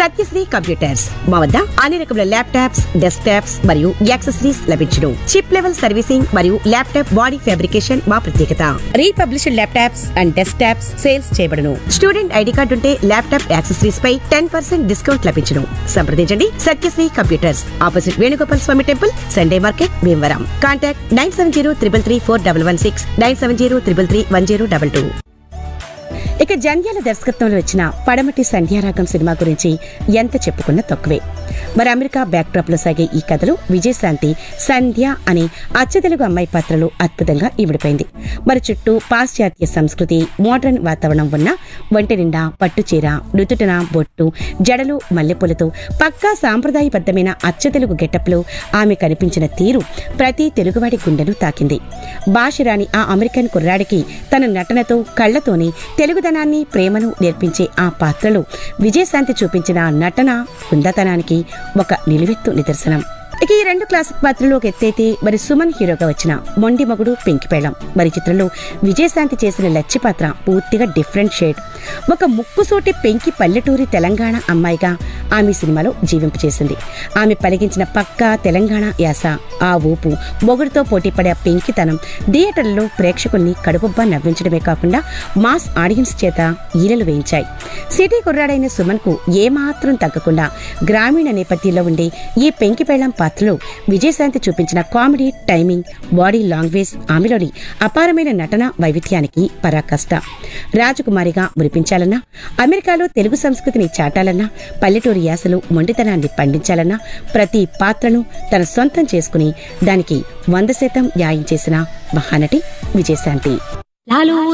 Satyasri computers మా వద్ద అన్ని రకముల ల్యాప్టాప్స్ డెస్క్ టాప్స్ మరియు యాక్సెసరీస్ లభించును చిప్ లెవెల్ సర్వీసింగ్ మరియు ల్యాప్టాప్ బాడీ ఫ్యాబ్రికేషన్ మా ప్రత్యేకత republished laptops and desktops sales చేయబడును స్టూడెంట్ ఐడి కార్డు ఉంటే ల్యాప్టాప్ యాక్సెసరీస్ పై టెన్ పర్సెంట్ డిస్కౌంట్ లభించును సంప్రదించండి Satyasri Computers opposite Venugopal Swamy temple Sunday market Bhimavaram contact nine seven zero triple three four double one six nine seven zero triple three one zero double two ఇక జంధ్యాల దర్శకత్వంలో వచ్చిన పడమటి సంధ్యారాగం cinema గురించి ఎంత చెప్పుకున్నా తక్కువే మరి అమెరికా బ్యాక్డ్రాప్ లో సాగే ఈ కథలో విజయశాంతి సంధ్య అనే అచ్చతెలుగు అమ్మాయి పాత్రలో అద్భుతంగా ఇమిడిపోయింది మరి చుట్టూ పాశ్చాత్య సంస్కృతి మోడర్న్ వాతావరణం ఉన్న ఒంటి నిండా పట్టుచీర నుదుటిన బొట్టు జడలు మల్లెపూలతో పక్కా సాంప్రదాయబద్ధమైన అచ్చతెలుగు గెటప్లో ఆమె కనిపించిన తీరు ప్రతి తెలుగువాడి గుండెను తాకింది భాషరాని ఆ అమెరికన్ కుర్రాడికి తన నటనతో కళ్లతోనే తెలుగుదనాన్ని ప్రేమను నేర్పించే ఆ పాత్రలో విజయశాంతి చూపించిన నటన హుందతనానికి ఒక నిలువెత్తు నిదర్శనం ఇక ఈ రెండు క్లాసిక్ పాత్రలు ఒక ఎత్తైతే మరి సుమన్ హీరోగా వచ్చిన మొండి మగుడు పెంకిపేళం మరి చిత్రంలో విజయశాంతి చేసిన లచ్చి పాత్ర పూర్తిగా డిఫరెంట్ షేడ్ ఒక ముక్కుసూటి పెంకి పల్లెటూరి తెలంగాణ అమ్మాయిగా ఆమె సినిమాలో జీవింపు చేసింది ఆమె పలికించిన పక్కా తెలంగాణ యాస ఆ ఊపు మొగుడుతో పోటీపడే ఆ పెంకితనం థియేటర్లలో ప్రేక్షకుల్ని కడుపుబ్బా నవ్వించడమే కాకుండా మాస్ ఆడియన్స్ చేత ఈలలు వేయించాయి సిటీ కుర్రాడైన సుమన్ కు ఏమాత్రం తగ్గకుండా గ్రామీణ నేపథ్యంలో ఉండే ఈ పెంకి పెళ్ళం పాత్రలో విజయశాంతి చూపించిన కామెడీ టైమింగ్ బాడీ లాంగ్వేజ్ ఆమెలోని అపారమైన నటన వైవిధ్యానికి పరాకాష్ట రాజకుమారిగా మురిపించాలన్నా అమెరికాలో తెలుగు సంస్కృతిని చాటాలన్నా పల్లెటూరి యాసలు మొండితనాన్ని పండించాలన్నా ప్రతి పాత్రను తన సొంతం చేసుకుని దానికి వంద శాతం న్యాయం చేసిన మహానటి విజయశాంతి లాలు